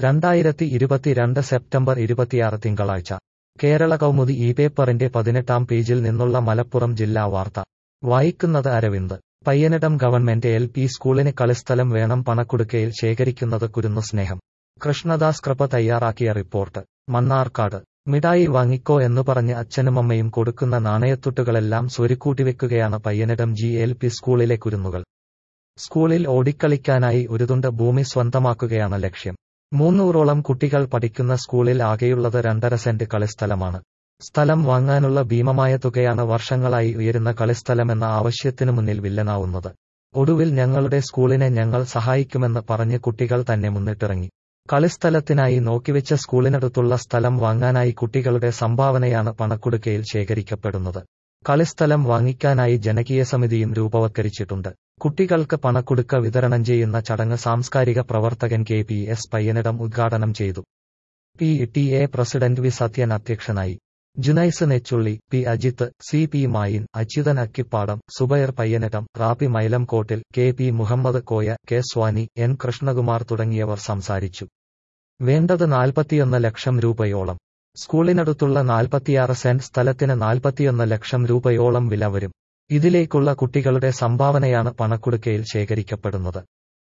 രണ്ടായിരത്തി ഇരുപത്തിരണ്ട് സെപ്റ്റംബർ ഇരുപത്തിയാറ് തിങ്കളാഴ്ച കേരള കൗമുദി ഈ പേപ്പറിന്റെ പതിനെട്ടാം പേജിൽ നിന്നുള്ള മലപ്പുറം ജില്ലാ വാർത്ത വായിക്കുന്നത് Aravind Payyanidam government L P സ്കൂളിന് കളിസ്ഥലം വേണം പണക്കുടുക്കയിൽ ശേഖരിക്കുന്നത് കുരുന്നു സ്നേഹം കൃഷ്ണദാസ് കൃപ തയ്യാറാക്കിയ റിപ്പോർട്ട് മണ്ണാർക്കാട് മിഠായി വാങ്ങിക്കോ എന്നു പറഞ്ഞ് അച്ഛനും അമ്മയും കൊടുക്കുന്ന നാണയത്തുട്ടുകളെല്ലാം സ്വരുക്കൂട്ടിവെക്കുകയാണ് പയ്യനിടം ജി എൽ പി സ്കൂളിലെ കുരുന്നുകൾ സ്കൂളിൽ ഓടിക്കളിക്കാനായി ഒരു തുണ്ട് ഭൂമി സ്വന്തമാക്കുകയാണ് ലക്ഷ്യം മൂന്നൂറോളം കുട്ടികൾ പഠിക്കുന്ന സ്കൂളിൽ ആകെയുള്ളത് രണ്ടര സെന്റ് കളിസ്ഥലമാണ് സ്ഥലം വാങ്ങാനുള്ള ഭീമമായ തുകയാണ് വർഷങ്ങളായി ഉയരുന്ന കളിസ്ഥലമെന്ന ആവശ്യത്തിനു മുന്നിൽ വില്ലനാവുന്നത് ഒടുവിൽ ഞങ്ങളുടെ സ്കൂളിനെ ഞങ്ങൾ സഹായിക്കുമെന്ന് പറഞ്ഞ് കുട്ടികൾ തന്നെ മുന്നിട്ടിറങ്ങി കളിസ്ഥലത്തിനായി നോക്കിവെച്ച സ്കൂളിനടുത്തുള്ള സ്ഥലം വാങ്ങാനായി കുട്ടികളുടെ സംഭാവനയാണ് പണക്കുടുക്കയിൽ ശേഖരിക്കപ്പെടുന്നത് കളിസ്ഥലം വാങ്ങിക്കാനായി ജനകീയ സമിതിയും രൂപവത്കരിച്ചിട്ടുണ്ട് കുട്ടികൾക്ക് പണക്കുടുക്ക വിതരണം ചെയ്യുന്ന ചടങ്ങ് സാംസ്കാരിക പ്രവർത്തകൻ കെ പി എസ് പയ്യനിടം ഉദ്ഘാടനം ചെയ്തു P T A president V Sathyan അധ്യക്ഷനായി Junais Nechulli P Ajith C P Mayin Achuthan Akkippadam Subair Payyanidam Rappi Mylamkottil K P Muhammad Koya K Swani N Krishnakumar തുടങ്ങിയവർ സംസാരിച്ചു വേണ്ടത് നാൽപ്പത്തിയൊന്ന് ലക്ഷം രൂപയോളം സ്കൂളിനടുത്തുള്ള നാൽപ്പത്തിയാറ് സെന്റ് സ്ഥലത്തിന് നാൽപ്പത്തിയൊന്ന് ലക്ഷം രൂപയോളം വില വരും ഇതിലേക്കുള്ള കുട്ടികളുടെ സംഭാവനയാണ് പണക്കുടുക്കയിൽ ശേഖരിക്കപ്പെടുന്നത്